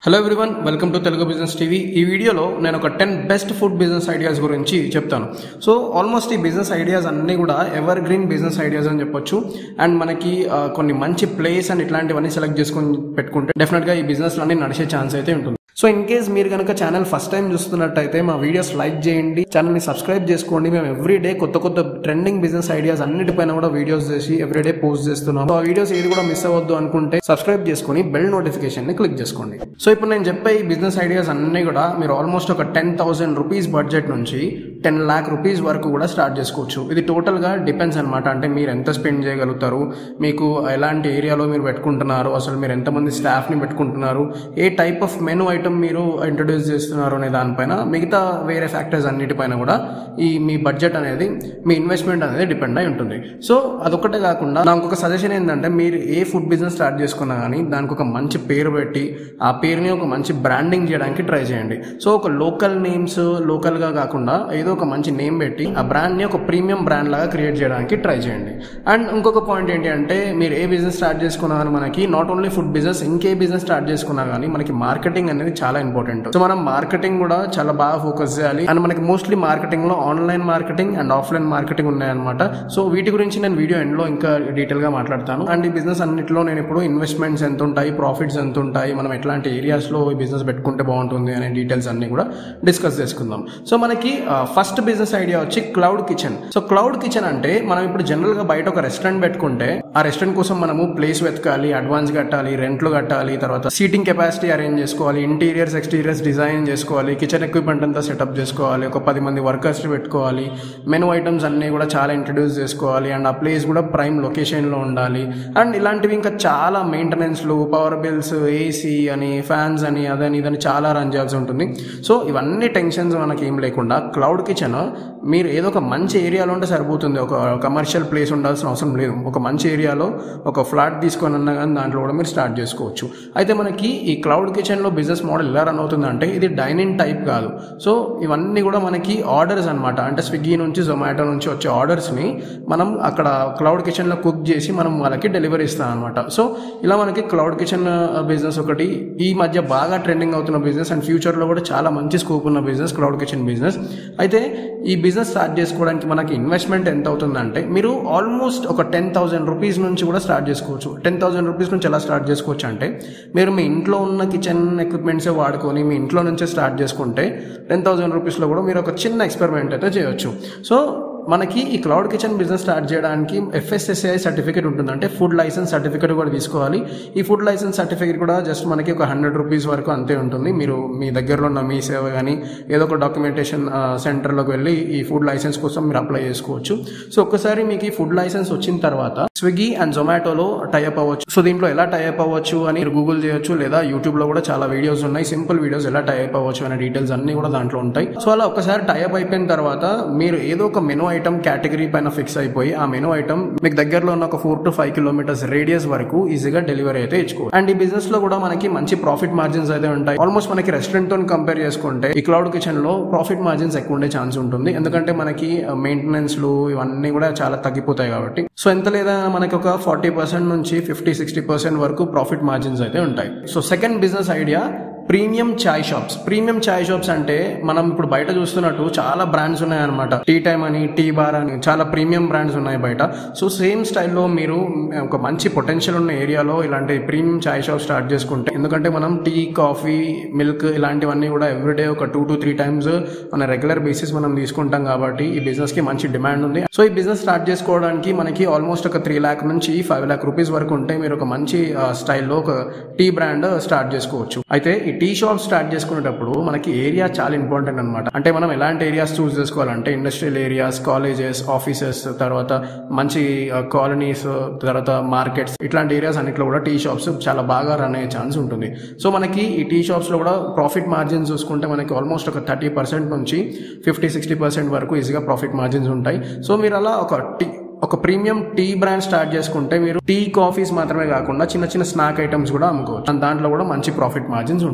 hello everyone welcome to Telugu business TV ఈ వీడియోలో నేను ఒక ten best food business ideas గురించి చెప్తాను సో ఆల్మోస్ట్ ఈ బిజినెస్ ఐడియాస్ అన్నీ కూడా ఎవర్ గ్రీన్ బిజినెస్ ఐడియాస్ అని చెప్పొచ్చు అండ్ మనకి ఆ, కొన్ని మంచి ప్లేస్ అండ్ ఇట్లాంటివన్నీ సెలెక్ట్ చేసుకొని పెట్టుకుంటే డెఫినెట్గా ఈ బిజినెస్ అన్ని నడిచే ఛాన్స్ అయితే ఉంటుంది సో ఇన్ కేస్ మీరు కనుక ఛానల్ ఫస్ట్ టైం చూస్తున్నట్టయితే మా వీడియోస్ లైక్ చేయండి ఛానల్ని సబ్స్క్రైబ్ చేసుకోండి మేము ఎవ్రీ డే కొత్త కొత్త ట్రెండింగ్ బిజినెస్ ఐడియాస్ అన్నిటిపైన కూడా వీడియోస్ చేసి ఎవ్రీ డే పోస్ట్ చేస్తున్నాం సో ఆ వీడియోస్ ఏది కూడా మిస్ అవ్వద్దు అనుకుంటే సబ్స్క్రైబ్ చేసుకొని బెల్ నోటిఫికేషన్ ని క్లిక్ చేసుకోండి సో ఇప్పుడు నేను చెప్పే ఈ బిజినెస్ ఐడియాస్ అన్ని కూడా మీరు ఆల్మోస్ట్ ఒక టెన్ థౌసండ్ రూపీస్ బడ్జెట్ నుంచి టెన్ లాక్ రూపీస్ వరకు కూడా స్టార్ట్ చేసుకోవచ్చు ఇది టోటల్ గా డిపెండ్స్ అనమాట అంటే మీరు ఎంత స్పెండ్ చేయగలుగుతారు మీకు ఎలాంటి ఏరియాలో మీరు పెట్టుకుంటున్నారు అసలు మీరు ఎంతమంది స్టాఫ్ ని పెట్టుకుంటున్నారు ఏ టైప్ ఆఫ్ మెనూ ఐటమ్ మీరు ఇంట్రడ్యూస్ చేస్తున్నారు అనే దానిపైన మిగతా వేరే ఫ్యాక్టర్స్ అన్నిటిపైన కూడా ఈ మీ బడ్జెట్ అనేది మీ ఇన్వెస్ట్మెంట్ అనేది డిపెండ్ అయి ఉంటుంది సో అదొక్కటే కాకుండా నాకు ఒక సజెషన్ ఏంటంటే మీరు ఏ ఫుడ్ బిజినెస్ స్టార్ట్ చేసుకున్నా కానీ దానికి ఒక మంచి పేరు పెట్టి ఆ పేరుని ఒక మంచి బ్రాండింగ్ చేయడానికి ట్రై చేయండి సో ఒక లోకల్ నేమ్స్ లోకల్గా కాకుండా ఏదో ఒక మంచి నేమ్ పెట్టి ఆ బ్రాండ్ని ఒక ప్రీమియం బ్రాండ్ లాగా క్రియేట్ చేయడానికి ట్రై చేయండి అండ్ ఇంకొక పాయింట్ ఏంటి అంటే మీరు ఏ బిజినెస్ స్టార్ట్ చేసుకున్నా కానీ మనకి నాట్ ఓన్లీ ఫుడ్ బిజినెస్ ఇంకే బిజినెస్ స్టార్ట్ చేసుకున్నా కానీ మనకి మార్కెటింగ్ అనేది చాలా ఇంపార్టెంట్ సో మనం మార్కెటింగ్ కూడా చాలా బాగా ఫోకస్ చేయాలి అండ్ మనకి మోస్ట్లీ మార్కెటింగ్ లో online marketing and offline marketing ఉన్నాయన్నమాట సో వీటి గురించి నేను వీడియో ఎండ్ లో ఇంకా డీటెయిల్ గా మాట్లాడతాను అండ్ ఈ బిజినెస్ అన్నిటిలో నేను ఇప్పుడు ఇన్వెస్ట్మెంట్స్ ఎంత ఉంటాయి ప్రాఫిట్స్ ఎంత ఉంటాయి మనం ఎట్లాంటి ఏరియాస్ లో ఈ బిజినెస్ పెట్టుకుంటే బాగుంటుంది అనే డీటెయిల్స్ అన్ని కూడా డిస్కస్ చేసుకుందాం సో మనకి ఫస్ట్ బిజినెస్ ఐడియా వచ్చి cloud kitchen so cloud kitchen అంటే మనం ఇప్పుడు జనరల్ గా బయట ఒక రెస్టారెంట్ పెట్టుకుంటే ఆ రెస్టారెంట్ కోసం మనము ప్లేస్ వెతకాలి అడ్వాన్స్ కట్టాలి రెంట్లు కట్టాలి తర్వాత సీటింగ్ కెపాసిటీ అరేంజ్ చేసుకోవాలి ఇంటీరియర్స్ ఎక్స్టీరియర్స్ డిజైన్ చేసుకోవాలి కిచెన్ ఎక్విప్మెంట్ అంతా సెటప్ చేసుకోవాలి ఒక పది మంది వర్కర్స్ పెట్టుకోవాలి మెనూ ఐటమ్స్ అన్నీ కూడా చాలా ఇంట్రడ్యూస్ చేసుకోవాలి అండ్ ఆ ప్లేస్ కూడా ప్రైమ్ లొకేషన్లో ఉండాలి అండ్ ఇలాంటివి ఇంకా చాలా మెయింటెనెన్స్లు పవర్ బిల్స్ ఏసీ అని ఫ్యాన్స్ అని అదని ఇదని చాలా రన్ చేయాల్సి ఉంటుంది సో ఇవన్నీ టెన్షన్స్ మనకి ఏం లేకుండా క్లౌడ్ కిచెన్ మీరు ఏదో ఒక మంచి ఏరియాలో ఉంటే సరిపోతుంది ఒక కమర్షియల్ ప్లేస్ ఉండాల్సిన అవసరం లేదు ఒక మంచి ఏరియాలో ఒక ఫ్లాట్ తీసుకొని అన్నా కానీ దాంట్లో కూడా మీరు స్టార్ట్ చేసుకోవచ్చు అయితే మనకి ఈ క్లౌడ్ కిచెన్లో బిజినెస్ మోడల్ ఎలా రన్ అవుతుందంటే ఇది డైనింగ్ టైప్ కాదు సో ఇవన్నీ కూడా మనకి ఆర్డర్స్ అనమాట అంటే స్విగ్గీ నుంచి జొమాటో నుంచి వచ్చే ఆర్డర్స్ని మనం అక్కడ క్లౌడ్ కిచెన్లో కుక్ చేసి మనం వాళ్ళకి డెలివరీ ఇస్తాం అనమాట సో ఇలా మనకి క్లౌడ్ కిచెన్ బిజినెస్ ఒకటి ఈ మధ్య బాగా ట్రెండింగ్ అవుతున్న బిజినెస్ అండ్ ఫ్యూచర్లో కూడా చాలా మంచి స్కోప్ ఉన్న బిజినెస్ క్లౌడ్ కిచెన్ బిజినెస్ అయితే ఈ బిజినెస్ స్టార్ట్ చేసుకోవడానికి మనకి ఇన్వెస్ట్మెంట్ ఎంత అవుతుందంటే మీరు ఆల్మోస్ట్ ఒక టెన్ థౌసండ్ రూపీస్ నుంచి కూడా స్టార్ట్ చేసుకోవచ్చు టెన్ థౌసండ్ రూపీస్ నుంచి ఎలా స్టార్ట్ చేసుకోవచ్చు అంటే మీరు మీ ఇంట్లో ఉన్న కిచెన్ ఎక్విప్మెంట్సే వాడుకొని మీ ఇంట్లో నుంచే స్టార్ట్ చేసుకుంటే టెన్ థౌసండ్ రూపీస్లో కూడా మీరు ఒక చిన్న ఎక్స్పెరిమెంట్ అయితే చేయొచ్చు సో మనకి ఈ క్లౌడ్ కిచెన్ బిజినెస్ స్టార్ట్ చేయడానికి ఎఫ్ఎస్ఎస్ఐ సర్టిఫికేట్ ఉంటుంది అంటే ఫుడ్ లైసెన్స్ సర్టిఫికేట్ కూడా తీసుకోవాలి ఈ ఫుడ్ లైసెన్స్ సర్టిఫికేట్ కూడా జస్ట్ మనకి ఒక హండ్రెడ్ రూపీస్ వరకు అంతే ఉంటుంది మీరు మీ దగ్గరలో ఉన్న మీ సేవ కానీ ఏదో ఒక డాక్యుమెంటేషన్ సెంటర్లోకి వెళ్ళి ఈ ఫుడ్ లైసెన్స్ కోసం మీరు అప్లై చేసుకోవచ్చు సో ఒక్కసారి మీకు ఈ ఫుడ్ లైసెన్స్ వచ్చిన తర్వాత స్విగ్గీ అండ్ జొమాటోలో టైప్ అవ్వచ్చు సో దీంట్లో ఎలా టైప్ అవ్వచ్చు అని మీరు గూగుల్ చేయొచ్చు లేదా యూట్యూబ్ లో కూడా చాలా వీడియోస్ ఉన్నాయి సింపుల్ వీడియోస్ ఎలా టైప్ అవ్వచ్చు అనే డీటెయిల్స్ అన్ని కూడా దాంట్లో ఉంటాయి సో అలా ఒకసారి టైప్ అయిపోయిన తర్వాత మీరు ఏదో ఒక మెనూ ఐటమ్ కేటగిరీ పైన ఫిక్స్ అయిపోయి ఆ మెనూ ఐటమ్ మీకు దగ్గరలో ఉన్న ఒక four to five kilometers radius వరకు ఈజీగా డెలివరీ అయితే ఇచ్చుకో అండ్ ఈ బిజినెస్ లో కూడా మనకి మంచి ప్రాఫిట్ మార్జిన్స్ అయితే ఉంటాయి ఆల్మోస్ట్ మనకి రెస్టారెంట్ తో కంపేర్ చేసుకుంటే ఈ క్లౌడ్ కిచెన్ లో ప్రాఫిట్ మార్జిన్స్ ఎక్కువ ఉండే ఛాన్స్ ఉంటుంది ఎందుకంటే మనకి మెయింటెనెన్స్ లు ఇవన్నీ కూడా చాలా తగ్గిపోతాయి కాబట్టి సో ఎంత లేదా మనకి ఒక ఫార్టీ పర్సెంట్ నుంచి ఫిఫ్టీ సిక్స్టీ పర్సెంట్ వరకు ప్రాఫిట్ మార్జిన్స్ అయితే ఉంటాయి so second business idea premium chai shops premium chai shops అంటే మనం ఇప్పుడు బయట చూస్తున్నట్టు చాలా బ్రాండ్స్ ఉన్నాయన్నమాట టీ టైమ్ అని టీ బార్ అని చాలా ప్రీమియం బ్రాండ్స్ ఉన్నాయి బయట సో సేమ్ స్టైల్లో మీరు ఒక మంచి పొటెన్షియల్ ఉన్న ఏరియాలో ఇలాంటి ప్రీమియం చాయ్ షాప్ స్టార్ట్ చేసుకుంటే ఎందుకంటే మనం టీ కాఫీ మిల్క్ ఇలాంటివన్నీ కూడా ఎవ్రీడే ఒక టూ టు త్రీ టైమ్స్ మన రెగ్యులర్ బేసిస్ మనం తీసుకుంటాం కాబట్టి ఈ బిజినెస్ కి మంచి డిమాండ్ ఉంది సో ఈ బిజినెస్ స్టార్ట్ చేసుకోవడానికి మనకి ఆల్మోస్ట్ ఒక త్రీ ల్యాక్ నుంచి ఫైవ్ ల్యాక్ రూపీస్ వరకు ఉంటే మీరు ఒక మంచి స్టైల్లో ఒక టీ బ్రాండ్ స్టార్ట్ చేసుకోవచ్చు అయితే ఈ టీ షాప్ స్టార్ట్ చేసుకునేటప్పుడు మనకి ఏరియా చాలా ఇంపార్టెంట్ అనమాట అంటే మనం ఎలాంటి ఏరియాస్ చూస్ చేసుకోవాలంటే ఇండస్ట్రియల్ ఏరియాస్ కాలేజెస్ ఆఫీసెస్ తర్వాత మంచి కాలనీస్ తర్వాత మార్కెట్స్ ఇట్లాంటి ఏరియాస్ అన్నిట్లో కూడా టీ షాప్స్ చాలా బాగా రన్ అయ్యే ఛాన్స్ ఉంటుంది సో మనకి ఈ టీ షాప్స్ లో కూడా ప్రాఫిట్ మార్జిన్స్ చూసుకుంటే మనకి ఆల్మోస్ట్ ఒక థర్టీ పర్సెంట్ నుంచి ఫిఫ్టీ సిక్స్టీ పర్సెంట్ వరకు ఈజీగా ప్రాఫిట్ మార్జిన్స్ ఉంటాయి సో మీరు అలా ఒక టీ ఒక ప్రీమియం టీ బ్రాండ్ స్టార్ట్ చేసుకుంటే మీరు టీ కాఫీస్ మాత్రమే కాకుండా చిన్న చిన్న స్నాక్ ఐటమ్స్ కూడా అమ్ముకోవచ్చు దాంట్లో కూడా మంచి ప్రాఫిట్ మార్జిన్స్ ఉంటాయి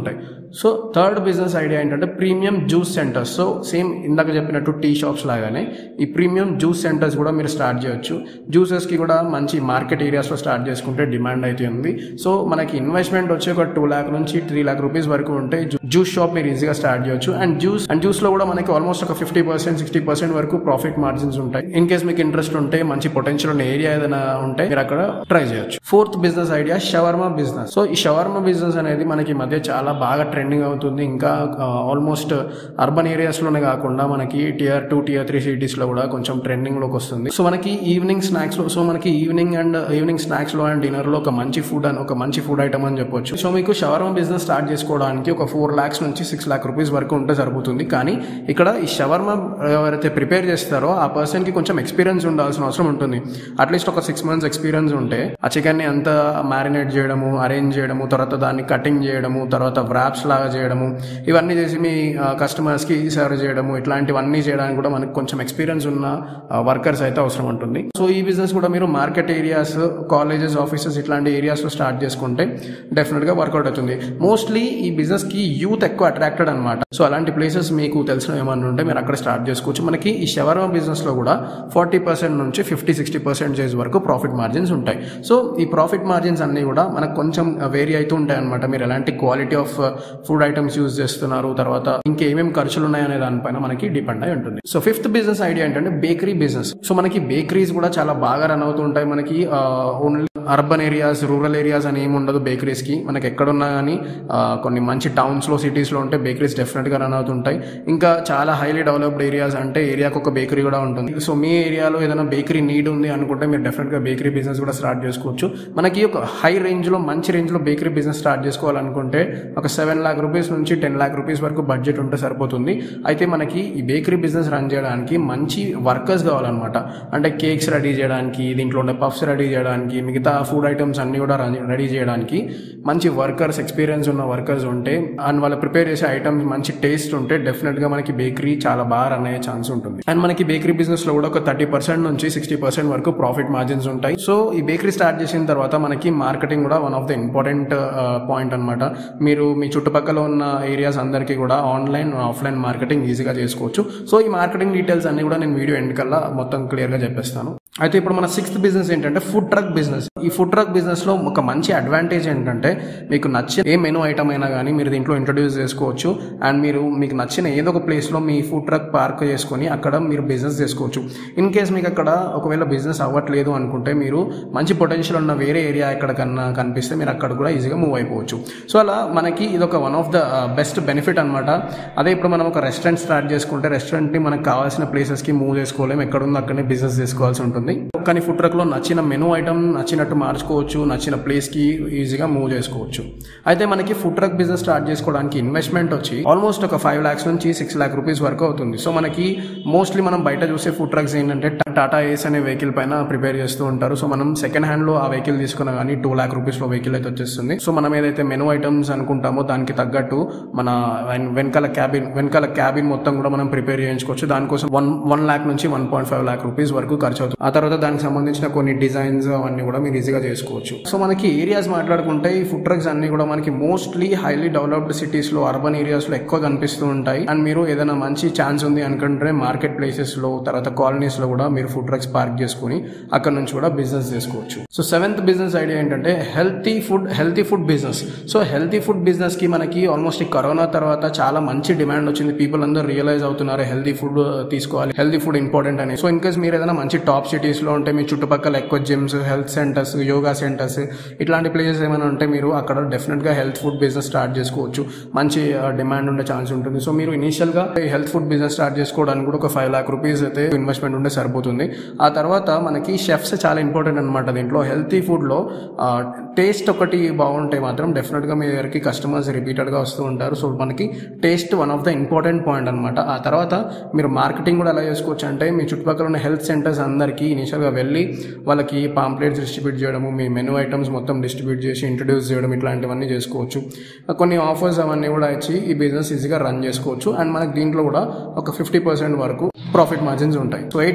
సో థర్డ్ బిజినెస్ ఐడియా ఏంటంటే premium juice centres so same ఇందాక చెప్పినట్టు టీ షాప్స్ లాగానే ఈ ప్రీమియం జ్యూస్ సెంటర్స్ కూడా మీరు స్టార్ట్ చేయొచ్చు జ్యూసెస్కి కూడా మంచి మార్కెట్ ఏరియాస్లో స్టార్ట్ చేసుకుంటే డిమాండ్ అయితే ఉంది సో మనకి ఇన్వెస్ట్మెంట్ వచ్చి ఒక టూ ల్యాక్ నుంచి త్రీ ల్యాక్ రూపీస్ వరకు ఉంటే జ్యూస్ షాప్ మీరు ఈజీగా స్టార్ట్ చేయొచ్చు అండ్ జ్యూస్ అండ్ జ్యూస్లో కూడా మనకి ఆల్మోస్ట్ ఒక ఫిఫ్టీ పర్సెంట్ సిక్స్టీ పర్సెంట్ వరకు ప్రాఫిట్ మార్జిన్స్ ఉంటాయి ఇన్ కేస్ మీకు ఇంట్రెస్ట్ ఉంటే మంచి పొటెన్షియల్ ఉన్న ఏరియా ఏదైనా ఉంటే మీరు అక్కడ ట్రై చేయొచ్చు fourth business idea shawarma business so ఈ షవర్మా బిజినెస్ అనేది మనకి ఈ మధ్య చాలా బాగా ట్రెండింగ్ అవుతుంది ఇంకా ఆల్మోస్ట్ అర్బన్ ఏరియాస్లోనే కాకుండా మనకి టియర్ టూ టియర్ త్రీ సిటీస్లో కూడా కొంచెం ట్రెండింగ్లోకి వస్తుంది సో మనకి ఈవినింగ్ స్నాక్స్లో సో మనకి ఈవినింగ్ అండ్ ఈవినింగ్ స్నాక్స్లో అండ్ డిన్నర్లో ఒక మంచి ఫుడ్ అని ఒక మంచి ఫుడ్ ఐటమ్ అని చెప్పొచ్చు సో మీకు షవర్మా బిజినెస్ స్టార్ట్ చేసుకోవడానికి ఒక ఫోర్ ల్యాక్స్ నుంచి సిక్స్ ల్యాక్ రూపీస్ వరకు ఉంటే సరిపోతుంది కానీ ఇక్కడ ఈ షవర్మా ఎవరైతే ప్రిపేర్ చేస్తారో ఆ పర్సన్కి కొంచెం ఎక్స్పీరియన్స్ ఉండాల్సిన అవసరం ఉంటుంది అట్లీస్ట్ ఒక సిక్స్ మంత్స్ ఎక్స్పీరియన్స్ ఉంటే ఆ చికెన్ని అంతా మ్యారినేట్ చేయడము అరేంజ్ చేయడము తర్వాత దాన్ని కటింగ్ చేయడము తర్వాత వ్రాప్స్ లాగా చేయడము ఇవన్నీ చేసి మీ కస్టమర్స్కి సర్వ్ చేయడము ఇట్లాంటివన్నీ చేయడానికి కూడా మనకు కొంచెం ఎక్స్పీరియన్స్ ఉన్న వర్కర్స్ అయితే అవసరం ఉంటుంది సో ఈ బిజినెస్ కూడా మీరు మార్కెట్ ఏరియాస్ కాలేజెస్ ఆఫీసెస్ ఇట్లాంటి ఏరియాస్లో స్టార్ట్ చేసుకుంటే డెఫినెట్గా వర్కౌట్ అవుతుంది మోస్ట్లీ ఈ బిజినెస్కి యూత్ ఎక్కువ అట్రాక్టెడ్ అనమాట సో అలాంటి ప్లేసెస్ మీకు తెలిసిన ఏమన్నా ఉంటే మీరు అక్కడ స్టార్ట్ చేసుకోవచ్చు మనకి ఈ షవర్మా బిజినెస్లో కూడా ఫార్టీ పర్సెంట్ నుంచి ఫిఫ్టీ సిక్స్టీ పర్సెంటేజ్ వరకు ప్రాఫిట్ మార్జిన్స్ ఉంటాయి సో ఈ ప్రాఫిట్ మార్జిన్స్ అన్నీ కూడా మనకు కొంచెం వేరీ అవుతూ ఉంటాయి అనమాట మీరు ఎలాంటి quality of food items use చేస్తున్నారు తర్వాత ఇంకేమేమి ఖర్చులు ఉన్నాయనే దానిపైన మనకి డిపెండ్ అయి ఉంటుంది సో ఫిఫ్త్ బిజినెస్ ఐడియా ఏంటంటే బేకరీ బిజినెస్ సో మనకి బేకరీస్ కూడా చాలా బాగా రన్ అవుతూ ఉంటాయి మనకి only urban areas rural areas అని ఏమి ఉండదు బేకరీస్కి మనకి ఎక్కడున్నా కానీ కొన్ని మంచి టౌన్స్లో సిటీస్లో ఉంటే బేకరీస్ డెఫినెట్గా రన్ అవుతుంటాయి ఇంకా చాలా హైలీ డెవలప్డ్ ఏరియాస్ అంటే ఏరియాకి ఒక బేకరీ కూడా ఉంటుంది సో మీ ఏరియాలో ఏదైనా బేకరీ నీడ్ ఉంది అనుకుంటే మీరు డెఫినెట్గా బేకరీ బిజినెస్ కూడా స్టార్ట్ చేసుకోవచ్చు మనకి ఒక హై రేంజ్లో మంచి రేంజ్లో బేకరీ బిజినెస్ స్టార్ట్ చేసుకోవాలనుకుంటే ఒక సెవెన్ లాక్ రూపీస్ నుంచి టెన్ లాక్ రూపీస్ వరకు బడ్జెట్ ఉంటే సరిపోతుంది అయితే మనకి ఈ బేకరీ బిజినెస్ రన్ చేయడానికి మంచి వర్కర్స్ కావాలన్నమాట అంటే కేక్స్ రెడీ చేయడానికి దీంట్లో ఉండే పఫ్స్ రెడీ చేయడానికి మిగతా ఫుడ్ ఐటమ్స్ అన్ని కూడా రెడీ చేయడానికి మంచి వర్కర్స్ ఎక్స్పీరియన్స్ ఉన్న వర్కర్స్ ఉంటే అండ్ వాళ్ళు ప్రిపేర్ చేసే ఐటమ్స్ మంచి టేస్ట్ ఉంటే డెఫినెట్గా మనకి బేకరీ చాలా బాగా రన్ అయ్యే ఛాన్స్ ఉంటుంది అండ్ మనకి బేకరీ బిజినెస్ లో కూడా ఒక థర్టీ పర్సెంట్ నుంచి సిక్స్టీ పర్సెంట్ వరకు ప్రాఫిట్ మార్జిన్స్ ఉంటాయి సో ఈ బేకరీ స్టార్ట్ చేసిన తర్వాత మనకి మార్కెటింగ్ కూడా one of the important point అనమాట మీరు మీ చుట్టుపక్కల ఉన్న ఏరియాస్ అందరికీ కూడా ఆన్లైన్ ఆఫ్లైన్ మార్కెటింగ్ ఈజీగా చేసుకోవచ్చు సో ఈ మార్కెటింగ్ డీటెయిల్స్ అన్ని కూడా నేను వీడియో ఎండ్ కల్లా మొత్తం క్లియర్గా చెప్పేస్తాను అయితే ఇప్పుడు మన సిక్స్త్ బిజినెస్ ఏంటంటే ఫుడ్ ట్రక్ బిజినెస్ ఈ ఫుడ్ ట్రక్ బిజినెస్ లో ఒక మంచి అడ్వాంటేజ్ ఏంటంటే మీకు నచ్చిన ఏ మెనూ ఐటమ్ అయినా కానీ మీరు దీంట్లో ఇంట్రొడ్యూస్ చేసుకోవచ్చు అండ్ మీరు మీకు నచ్చిన ఏదో ఒక ప్లేస్లో మీ ఫుడ్ ట్రక్ పార్క్ చేసుకొని అక్కడ మీరు బిజినెస్ చేసుకోవచ్చు ఇన్ కేస్ మీకు అక్కడ ఒకవేళ బిజినెస్ అవ్వట్లేదు అనుకుంటే మీరు మంచి పొటెన్షియల్ ఉన్న వేరే ఏరియా ఎక్కడికన్నా కనిపిస్తే మీరు అక్కడ కూడా ఈజీగా మూవ్ అయిపోవచ్చు సో అలా మనకి ఇది ఒక one of the best benefit అనమాట అదే ఇప్పుడు మనం ఒక రెస్టారెంట్ స్టార్ట్ చేసుకుంటే రెస్టారెంట్ని మనకు కావాల్సిన ప్లేసెస్కి మూవ్ చేసుకోలేము ఎక్కడ ఉందో అక్కడనే బిజినెస్ చేసుకోవాల్సి ఉంటుంది కానీ ఫుడ్ ట్రక్లో నచ్చిన మెనూ ఐటమ్ నచ్చినట్టు మార్చుకోవచ్చు నచ్చిన ప్లేస్కి ఈజీగా మూవ్ చేసుకోవచ్చు అయితే మనకి ఫుడ్ ట్రక్ బిజినెస్ స్టార్ట్ చేసుకోవడానికి ఇన్వెస్ట్మెంట్ వచ్చి ఆల్మోస్ట్ ఒక ఫైవ్ ల్యాక్స్ నుంచి సిక్స్ ల్యాక్ రూపీస్ వరకు అవుతుంది సో మనకి మోస్ట్లీ మనం బయట చూసే ఫుడ్ ట్రక్స్ ఏంటంటే టాటా ఏస్ అనే వెహికల్ పైన ప్రిపేర్ చేస్తూ ఉంటారు సో మనం సెకండ్ హ్యాండ్లో ఆ వెహికల్ తీసుకున్నా కానీ టూ ల్యాక్ రూపీస్లో వెహికల్ అయితే వచ్చేస్తుంది సో మనం ఏదైతే మెనూ ఐటమ్స్ అనుకుంటామో దానికి తగ్గట్టు మన వెనకాల క్యాబిన్ వెనకాల క్యాబిన్ మొత్తం కూడా మనం ప్రిపేర్ చేయించుకోవచ్చు దానికోసం వన్ వన్ ల్యాక్ నుంచి one point five lakh rupees వరకు ఖర్చు అవుతుంది ఆ తర్వాత దానికి సంబంధించిన కొన్ని డిజైన్స్ అవన్నీ కూడా మీరు ఈజీగా చేసుకోవచ్చు సో మనకి ఏరియాస్ మాట్లాడుకుంటే ఈ ఫుడ్ ట్రక్స్ అన్ని కూడా మనకి మోస్ట్లీ హైలీ డెవలప్డ్ సిటీస్ లో అర్బన్ ఏరియాస్ లో ఎక్కువ కనిపిస్తూ ఉంటాయి అండ్ మీరు ఏదైనా మంచి ఛాన్స్ ఉంది అనుకుంటే మార్కెట్ ప్లేసెస్ లో తర్వాత కాలనీస్ లో కూడా మీరు ఫుడ్ ట్రక్స్ పార్క్ చేసుకుని అక్కడ నుంచి కూడా బిజినెస్ చేసుకోవచ్చు సో సెవెంత్ బిజినెస్ ఐడియా ఏంటంటే healthy food healthy food business so healthy food business కి మనకి ఆల్మోస్ట్ ఈ కరోనా తర్వాత చాలా మంచి డిమాండ్ వచ్చింది పీపుల్ అందరూ రియలైజ్ అవుతున్నారు హెల్తీ ఫుడ్ తీసుకోవాలి హెల్తీ ఫుడ్ ఇంపార్టెంట్ అని సో ఇన్ కేస్ మీరు ఏదైనా మంచి టాప్ సిటీస్ లో ఉంటే మీ చుట్టుపక్కల ఎక్కువ gyms health centres yoga centres ఇట్లాంటి ప్లేసెస్ ఏమైనా ఉంటే మీరు అక్కడ డెఫినెట్ గా హెల్త్ ఫుడ్ బిజినెస్ స్టార్ట్ చేసుకోవచ్చు మంచి డిమాండ్ ఉండే ఛాన్స్ ఉంటుంది సో మీరు ఇనిషియల్ గా ఈ హెల్త్ ఫుడ్ బిజినెస్ స్టార్ట్ చేసుకోవడానికి కూడా ఒక ఫైవ్ లాక్ రూపీస్ అయితే ఇన్వెస్ట్మెంట్ ఉంటే సరిపోతుంది ఆ తర్వాత మనకి షెఫ్స్ చాలా ఇంపార్టెంట్ అనమాట దీంట్లో హెల్తీ ఫుడ్ లో టేస్ట్ ఒకటి బాగుంటే మాత్రం డెఫినెట్ గా మీ దగ్గరికి కస్టమర్స్ రిపీటెడ్ గా వస్తూ ఉంటారు సో మనకి taste one of the important point అనమాట ఆ తర్వాత మీరు మార్కెటింగ్ కూడా ఎలా చేసుకోవచ్చు అంటే మీ చుట్టుపక్కల ఉన్న హెల్త్ సెంటర్స్ అందరికీ ఇనిషియల్ గా వెళ్ళి వాళ్ళకి పాంప్లెట్స్ డిస్ట్రిబ్యూట్ చేయడము మీ మెనూ ఐటమ్స్ మొత్తం డిస్ట్రిబ్యూట్ చేసి ఇంట్రడ్యూస్ చేయడం ఇట్లాంటివన్నీ చేసుకోవచ్చు కొన్ని ఆఫర్స్ అవన్నీ కూడా ఇచ్చి ఈ బిజినెస్ ఈజీగా రన్ చేసుకోవచ్చు అండ్ మనకి దీంట్లో కూడా ఒక ఫిఫ్టీ పర్సెంట్ వరకు ప్రాఫిట్ మార్జిన్స్ ఉంటాయి సో ఎయిత్ బిజినెస్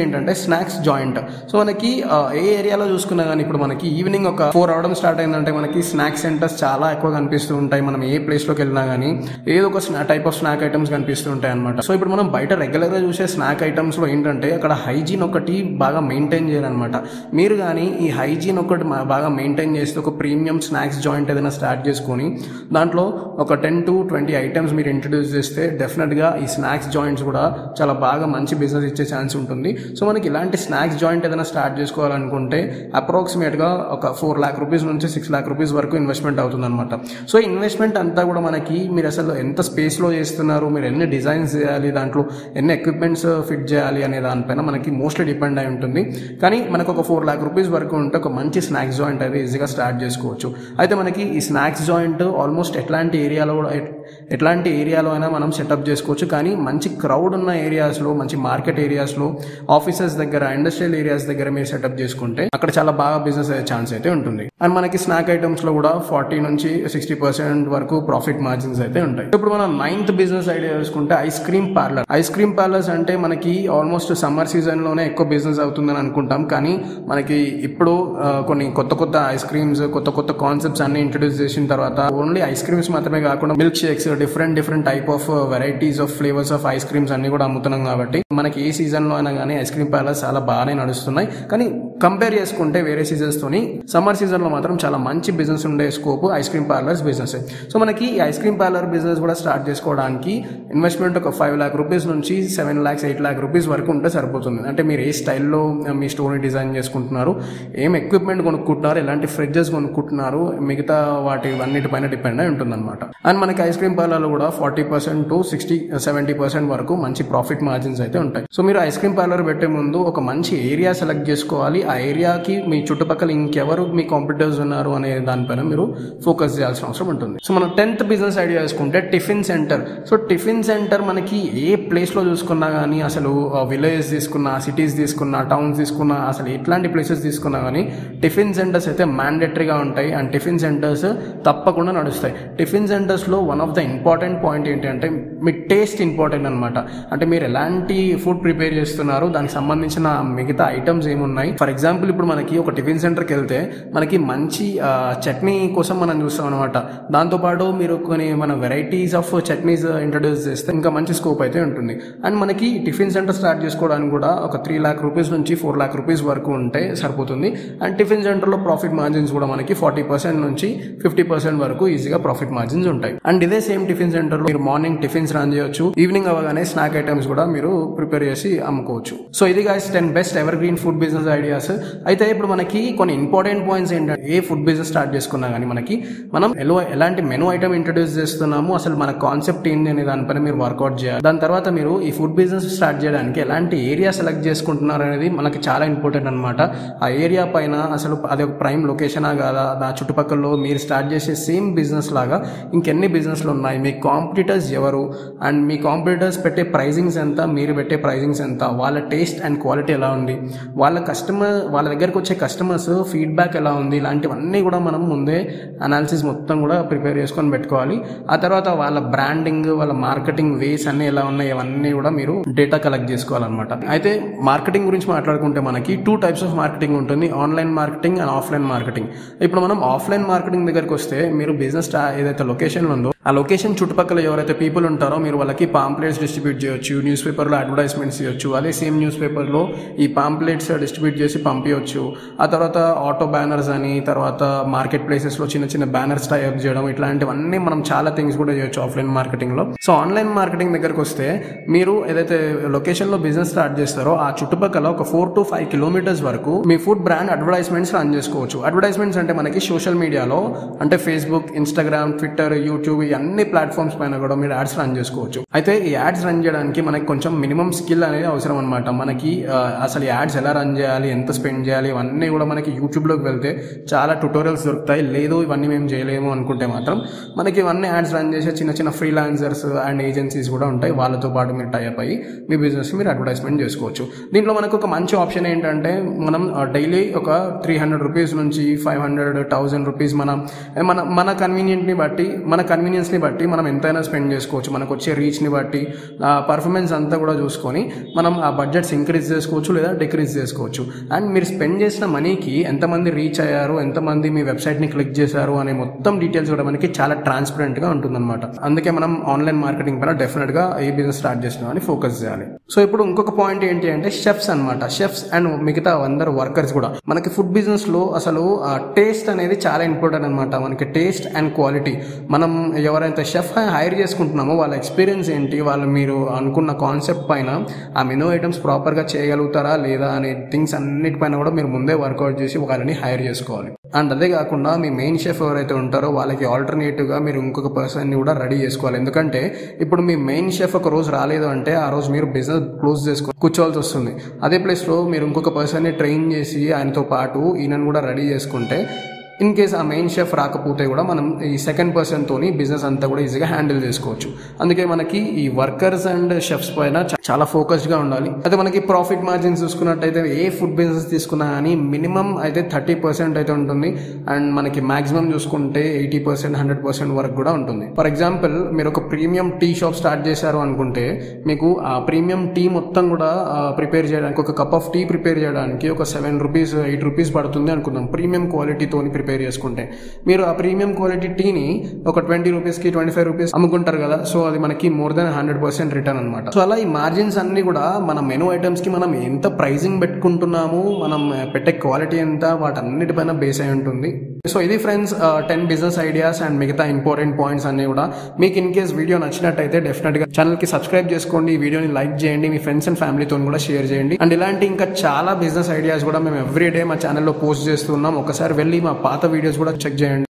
ఏంటంటే స్నాక్స్ జాయింట్ సో మనకి ఆ, ఏ ఏరియాలో చూసుకున్నా కానీ ఇప్పుడు మనకి ఈవినింగ్ ఒక ఫోర్ అవడం స్టార్ట్ అయిందంటే మనకి స్నాక్ సెంటర్స్ చాలా ఎక్కువ కనిపిస్తూ ఉంటాయి మనం ఏ ప్లేస్ లోకి వెళ్ళినా కానీ ఏదో ఒక టైప్ ఆఫ్ స్నాక్ ఐటమ్స్ కనిపిస్తూ ఉంటాయి అనమాట సో ఇప్పుడు మనం బయట రెగ్యులర్ గా చూసే స్నాక్ ఐటమ్స్ లో ఏంటంటే అక్కడ హైజీన్ ఒకటి బాగా మెయింటైన్ చేయాలన్నమాట మీరు కానీ ఈ హైజీన్ ఒకటి మా- బాగా మెయింటైన్ చేస్తే ఒక ప్రీమియం స్నాక్స్ జాయింట్ ఏదైనా స్టార్ట్ చేసుకొని దాంట్లో ఒక టెన్ టు ట్వంటీ ఐటమ్స్ మీరు ఇంట్రడ్యూస్ చేస్తే డెఫినెట్గా ఈ స్నాక్స్ జాయింట్స్ కూడా చాలా బాగా మంచి బిజినెస్ ఇచ్చే ఛాన్స్ ఉంటుంది సో మనకి ఇలాంటి స్నాక్స్ జాయింట్ ఏదైనా స్టార్ట్ చేసుకోవాలనుకుంటే అప్రాక్సిమేట్గా ఒక ఫోర్ ల్యాక్ రూపీస్ నుంచి సిక్స్ ల్యాక్ రూపీస్ వరకు ఇన్వెస్ట్మెంట్ అవుతుంది అనమాట సో ఇన్వెస్ట్మెంట్ అంతా కూడా మనకి మీరు అసలు ఎంత స్పేస్లో చేస్తున్నారు మీరు ఎన్ని డిజైన్స్ చేయాలి దాంట్లో ఎన్ని ఎక్విప్మెంట్స్ ఫిట్ చేయాలి అనే దానిపైన మనకి మోస్ట్లీ డిపెండ్ అయి ఉంటుంది కానీ మనకు ఒక ఫోర్ ల్యాక్ రూపీస్ వరకు ఉంటే ఒక మంచి స్నాక్స్ జాయింట్ అయితే ఈజీగా స్టార్ట్ చేసుకోవచ్చు అయితే మనకి ఈ స్నాక్స్ జాయింట్ ఆల్మోస్ట్ ఎట్లాంటి ఏరియాలో కూడా ఎట్- ఎట్లాంటి ఏరియాలో అయినా మనం సెటప్ చేసుకోవచ్చు కానీ మంచి క్రౌడ్ ఉన్న ఏరియాస్లో మంచి మార్కెట్ ఏరియాస్లో ఆఫీసెస్ దగ్గర ఇండస్ట్రియల్ ఏరియాస్ దగ్గర మీరు సెటప్ చేసుకుంటే అక్కడ చాలా బాగా బిజినెస్ అయ్యే ఛాన్స్ అయితే ఉంటుంది అండ్ మనకి స్నాక్ ఐటమ్స్ లో కూడా ఫార్టీ నుంచి సిక్స్టీ పర్సెంట్ వరకు ప్రాఫిట్ మార్జిన్స్ అయితే ఉంటాయి ఇప్పుడు మనం నైన్త్ బిజినెస్ ఐడియా చూసుకుంటే ice cream parlour ice cream parlours అంటే మనకి ఆల్మోస్ట్ సమ్మర్ సీజన్ లోనే ఎక్కువ బిజినెస్ అవుతుందని అనుకుంటాం కానీ మనకి ఇప్పుడు ఆ, కొన్ని కొత్త కొత్త ఐస్ క్రీమ్స్ కొత్త కొత్త కాన్సెప్ట్స్ అన్ని ఇంట్రడ్యూస్ చేసిన తర్వాత ఓన్లీ ఐస్ క్రీమ్స్ మాత్రమే కాకుండా milk shakes different different type of varieties of flavours of ice creams అన్ని కూడా అమ్ముతున్నాం కాబట్టి మనకి ఏ సీజన్ లో అయినా కానీ ఐస్ క్రీమ్ పార్లర్స్ చాలా బాగానే నడుస్తున్నాయి కానీ కంపేర్ చేసుకుంటే వేరే సీజన్స్ తోని సమ్మర్ సీజన్ లో మాత్రం చాలా మంచి బిజినెస్ ఉండే scope ice cream parlours business so మనకి ఈ ఐస్ క్రీమ్ పార్లర్ బిజినెస్ కూడా స్టార్ట్ చేసుకోవడానికి ఇన్వెస్ట్మెంట్ ఒక ఫైవ్ లాక్ రూపీస్ నుంచి seven lakhs eight lakh rupees వరకు ఉంటే సరిపోతుంది అంటే మీరు ఏ స్టైల్లో మీ స్టోర్ని డిజైన్ చేసుకుంటున్నారు ఏం ఎక్విప్మెంట్ కొనుక్కుంటున్నారు ఎలాంటి ఫ్రిడ్జెస్ కొనుక్కుంటున్నారు మిగతా వాటి అన్నిటిపైన డిపెండ్ అయి ఉంటుంది అనమాట అండ్ మనకి ఐస్ క్రీమ్ పార్లర్లో కూడా forty percent to sixty seventy percent వరకు మంచి ప్రాఫిట్ మార్జిన్స్ అయితే ఉంటాయి సో మీరు ఐస్ క్రీమ్ పార్లర్ పెట్టే ముందు ఒక మంచి ఏరియా సెలెక్ట్ చేసుకోవాలి ఆ ఏరియాకి మీ చుట్టుపక్కల ఇంకెవరు మీ కాంపిటర్స్ ఉన్నారు అనే దానిపైన మీరు ఫోకస్ చేయాల్సిన అవసరం ఉంటుంది సో మనం టెన్త్ బిజినెస్ ఐడియా వేసుకుంటే tiffin centre so tiffin centre మనకి ఏ ప్లేస్లో చూసుకున్నా కానీ అసలు విలేజ్ తీసుకున్నా సిటీస్ తీసుకున్నా టౌన్స్ తీసుకున్నా అసలు ఎట్లాంటి ప్లేసెస్ తీసుకున్నా కానీ టిఫిన్ సెంటర్స్ అయితే మ్యాండేటరీగా ఉంటాయి అండ్ టిఫిన్ సెంటర్స్ తప్పకుండా నడుస్తాయి టిఫిన్ సెంటర్స్లో one of the important point ఏంటంటే మీ టేస్ట్ ఇంపార్టెంట్ అనమాట అంటే మీరు ఎలాంటి ఫుడ్ ప్రిపేర్ చేస్తున్నారు దానికి సంబంధించిన మిగతా ఐటమ్స్ ఏమున్నాయి ఫర్ ఎగ్జాంపుల్ ఇప్పుడు మనకి ఒక టిఫిన్ సెంటర్కి వెళ్తే మనకి మంచి ఆ, చట్నీ కోసం మనం చూస్తాం అనమాట దాంతోపాటు మీరు కొన్ని మన వెరైటీస్ ఆఫ్ చట్నీస్ ఇంట్రడ్యూస్ చేస్తే ఇంకా మంచి స్కోప్ అయితే ఉంటుంది అండ్ మనకి టిఫిన్ సెంటర్ స్టార్ట్ చేసుకోవడానికి కూడా ఒక త్రీ లాక్ రూపీస్ నుంచి ఫోర్ లాక్ రూపీస్ వరకు ఉంటే సరిపోతుంది అండ్ టిఫిన్ సెంటర్లో ప్రాఫిట్ మార్జిన్స్ కూడా మనకి ఫార్టీ పర్సెంట్ నుంచి ఫిఫ్టీ పర్సెంట్ వరకు ఈజీగా ప్రాఫిట్ మార్జిన్స్ ఉంటాయి అండ్ ఇదే సేమ్ టిఫిన్ సెంటర్లో మీరు మార్నింగ్ టిఫిన్స్ రన్ చేయొచ్చు ఈవినింగ్ అవగానే స్నాక్ ఐటమ్స్ కూడా మీరు ప్రిపేర్ చేసి అమ్ముకోవచ్చు సో ఇది guys ten best evergreen food business ideas అయితే ఇప్పుడు మనకి కొన్ని ఇంపార్టెంట్ పాయింట్స్ ఏంటంటే ఏ ఫుడ్ బిజినెస్ స్టార్ట్ చేసుకున్నా కానీ మనకి మనం ఎలా ఎలాంటి మెనూ ఐటమ్ ఇంట్రడ్యూస్ చేస్తున్నాము అసలు మన కాన్సెప్ట్ ఏంటి అనే దానిపైన మీరు వర్కౌట్ చేయాలి దాని తర్వాత మీరు ఈ ఫుడ్ బిజినెస్ స్టార్ట్ చేయడానికి ఎలాంటి ఏరియా సెలెక్ట్ చేసుకుంటున్నారు అనేది మనకి చాలా ఇంపార్టెంట్ అనమాట ఆ ఏరియా పైన అసలు అది ఒక ప్రైమ్ లొకేషనా కాదా ఆ చుట్టుపక్కల మీరు స్టార్ట్ చేసే సేమ్ బిజినెస్ లాగా ఇంకెన్ని బిజినెస్లు ఉన్నాయి మీ కాంపిటీటర్స్ ఎవరు అండ్ మీ కాంపిటీటర్స్ పెట్టే ప్రైజింగ్స్ ఎంత మీరు పెట్టే ప్రైజింగ్స్ ఎంత వాళ్ళ టేస్ట్ అండ్ క్వాలిటీ ఎలా ఉంది వాళ్ళ కస్టమర్ వాళ్ళ దగ్గరకు వచ్చే కస్టమర్స్ ఫీడ్బ్యాక్ ఎలా ఉంది ఇలాంటివన్నీ కూడా మనం ముందే అనాలిసిస్ మొత్తం కూడా ప్రిపేర్ చేసుకొని పెట్టుకోవాలి ఆ తర్వాత వాళ్ళ బ్రాండింగ్ వాళ్ళ మార్కెటింగ్ వేస్ అన్ని ఎలా ఉన్నాయి ఇవన్నీ కూడా మీరు డేటా కలెక్ట్ చేసుకోవాలన్నమాట అయితే మార్కెటింగ్ గురించి మాట్లాడుకుంటే మనకి టూ టైప్స్ ఆఫ్ మార్కెటింగ్ ఉంటుంది online marketing and offline marketing ఇప్పుడు మనం ఆఫ్లైన్ మార్కెటింగ్ దగ్గరికి వస్తే మీరు బిజినెస్ ఏదైతే లొకేషన్ ఉందో ఆ లొకేషన్ చుట్టుపక్కల ఎవరైతే పీపుల్ ఉంటారో మీరు వాళ్ళకి పాంప్లెట్స్ డిస్ట్రిబ్యూట్ చేయొచ్చు న్యూస్ పేపర్లో అడ్వర్టైజ్మెంట్స్ చేయొచ్చు అదే సేమ్ న్యూస్ పేపర్లో ఈ పాంప్లెట్స్ డిస్ట్రిబ్యూట్ చేసి పంపించవచ్చు ఆ తర్వాత ఆటో బ్యానర్స్ అని తర్వాత మార్కెట్ ప్లేసెస్లో చిన్న చిన్న బ్యానర్స్ టైప్ చేయడం ఇట్లాంటివన్నీ మనం చాలా థింగ్స్ కూడా చేయొచ్చు ఆఫ్లైన్ మార్కెటింగ్లో సో ఆన్లైన్ మార్కెటింగ్ దగ్గరకు వస్తే మీరు ఏదైతే లొకేషన్లో బిజినెస్ స్టార్ట్ చేస్తారో ఆ చుట్టుపక్కల ఒక ఫోర్ టు ఫైవ్ కిలోమీటర్స్ వరకు మీ ఫుడ్ బ్రాండ్ అడ్వర్టైజ్మెంట్స్ రన్ చేసుకోవచ్చు అడ్వర్టైజ్మెంట్స్ అంటే మనకి సోషల్ మీడియాలో అంటే ఫేస్బుక్ ఇన్స్టాగ్రామ్ ట్విట్టర్ యూట్యూబ్ ఈ అన్ని ప్లాట్ఫామ్స్ పైన కూడా మీరు యాడ్స్ రన్ చేసుకోవచ్చు అయితే ఈ యాడ్స్ రన్ చేయడానికి మనకి కొంచెం మినిమం స్కిల్ అనేది అవసరం అనమాట మనకి ఆ, అసలు యాడ్స్ ఎలా రన్ చేయాలి ఎంత స్పెండ్ చేయాలి ఇవన్నీ కూడా మనకి యూట్యూబ్లోకి వెళ్తే చాలా ట్యూటోరియల్స్ దొరుకుతాయి లేదు ఇవన్నీ మేము చేయలేము అనుకుంటే మాత్రం మనకి ఇవన్నీ యాడ్స్ రన్ చేసే చిన్న చిన్న ఫ్రీలాన్సర్స్ అండ్ ఏజెన్సీస్ కూడా ఉంటాయి వాళ్ళతో పాటు మీరు టైప్ అయ్యి మీ బిజినెస్ మీరు అడ్వర్టైజ్మెంట్ చేసుకోవచ్చు దీంట్లో మనకు ఒక మంచి ఆప్షన్ ఏంటంటే మనం డైలీ ఒక త్రీ హండ్రెడ్ రూపీస్ నుంచి ఫైవ్ హండ్రెడ్ థౌసండ్ రూపీస్ మనం మన మన కన్వీనియంట్ని బట్టి మన కన్వీనియన్స్ కన్వీనియన్స్ని బట్టి మనం ఎంతైనా స్పెండ్ చేసుకోవచ్చు మనకు వచ్చే రీచ్ని బట్టి ఆ పర్ఫార్మెన్స్ అంతా కూడా చూసుకొని మనం ఆ బడ్జెట్స్ ఇంక్రీజ్ చేసుకోవచ్చు లేదా డిక్రీజ్ చేసుకోవచ్చు అండ్ మీరు స్పెండ్ చేసిన మనీకి ఎంతమంది రీచ్ అయ్యారు ఎంతమంది మీ వెబ్సైట్ని క్లిక్ చేశారు అనే మొత్తం డీటెయిల్స్ కూడా మనకి చాలా ట్రాన్స్పరెంట్గా ఉంటుందన్నమాట అందుకే మనం ఆన్లైన్ మార్కెటింగ్ పైన డెఫినెట్గా ఈ బిజినెస్ స్టార్ట్ చేసినాం అని ఫోకస్ చేయాలి సో ఇప్పుడు ఇంకొక పాయింట్ ఏంటి అంటే షెఫ్స్ అన్నమాట షెఫ్స్ అండ్ మిగతా అందరు వర్కర్స్ కూడా మనకి ఫుడ్ బిజినెస్ లో అసలు టేస్ట్ అనేది చాలా ఇంపార్టెంట్ అనమాట మనకి టేస్ట్ అండ్ క్వాలిటీ మనం ఎవరైతే షెఫ్ హైర్ చేసుకుంటున్నామో వాళ్ళ ఎక్స్పీరియన్స్ ఏంటి వాళ్ళు మీరు అనుకున్న కాన్సెప్ట్ పైన ఆ మెనూ ఐటమ్స్ ప్రాపర్గా చేయగలుగుతారా లేదా అనే థింగ్స్ అన్నిటిపైన కూడా మీరు ముందే వర్కౌట్ చేసి వాళ్ళని హైర్ చేసుకోవాలి అండ్ అదే కాకుండా మీ మెయిన్ షెఫ్ ఎవరైతే ఉంటారో వాళ్ళకి ఆల్టర్నేటివ్గా మీరు ఇంకొక పర్సన్ని కూడా రెడీ చేసుకోవాలి ఎందుకంటే ఇప్పుడు మీ మెయిన్ షెఫ్ ఒక రోజు రాలేదు అంటే ఆ రోజు మీరు బిజినెస్ క్లోజ్ చేసుకొని కూర్చోవాల్సి వస్తుంది అదే ప్లేస్లో మీరు ఇంకొక పర్సన్ని ట్రైన్ చేసి ఆయనతో పాటు ఈయనను కూడా రెడీ చేసుకుంటే ఇన్ కేస్ ఆ మెయిన్ షెఫ్ రాకపోతే కూడా మనం ఈ సెకండ్ పర్సన్తోని బిజినెస్ అంతా కూడా ఈజీగా హ్యాండిల్ చేసుకోవచ్చు అందుకే మనకి ఈ వర్కర్స్ అండ్ షెఫ్స్ పైన చ- చాలా ఫోకస్డ్గా ఉండాలి అయితే మనకి ప్రాఫిట్ మార్జిన్స్ చూసుకున్నట్టయితే ఏ ఫుడ్ బిజినెస్ తీసుకున్నా కానీ మినిమం అయితే థర్టీ పర్సెంట్ అయితే ఉంటుంది అండ్ మనకి మాక్సిమం చూసుకుంటే ఎయిటీ పర్సెంట్ హండ్రెడ్ పర్సెంట్ వరకు కూడా ఉంటుంది ఫర్ ఎగ్జాంపుల్ మీరు ఒక ప్రీమియం టీ షాప్ స్టార్ట్ చేశారు అనుకుంటే మీకు ఆ ప్రీమియం టీ మొత్తం కూడా ప్రిపేర్ చేయడానికి ఒక కప్ ఆఫ్ టీ ప్రిపేర్ చేయడానికి ఒక సెవెన్ రూపీస్ ఎయిట్ రూపీస్ పడుతుంది అనుకుందాం ప్రీమియం క్వాలిటీతోని ప్రిపేర్ చేసుకుంటే మీరు ఆ ప్రీమియం క్వాలిటీ టీని ఒక ట్వంటీ రూపీస్కి ట్వంటీ ఫైవ్ రూపీస్ అమ్ముకుంటారు కదా సో అది మనకి more than hundred percent return అనమాట సో అలా ఈ మార్జిన్స్ అన్ని కూడా మన మెనూ ఐటమ్స్కి మనం ఎంత ప్రైజింగ్ పెట్టుకుంటున్నాము మనం పెట్టే క్వాలిటీ ఎంత వాటన్నిటిపైన బేస్ అయి ఉంటుంది సో ఇది friends ten business ideas and మిగతా ఇంపార్టెంట్ పాయింట్స్ అన్ని కూడా మీకు ఇన్ కేస్ వీడియో నచ్చినట్టయితే డెఫినెట్గా ఛానల్కి సబ్స్క్రైబ్ చేసుకోండి ఈ వీడియోని లైక్ చేయండి మీ ఫ్రెండ్స్ అండ్ ఫ్యామిలీతో కూడా షేర్ చేయండి అండ్ ఇలాంటి ఇంకా చాలా బిజినెస్ ఐడియాస్ కూడా మేము ఎవ్రీ డే మా ఛానల్లో పోస్ట్ చేస్తున్నాం ఒకసారి వెళ్ళి మా పాత వీడియోస్ కూడా చెక్ చేయండి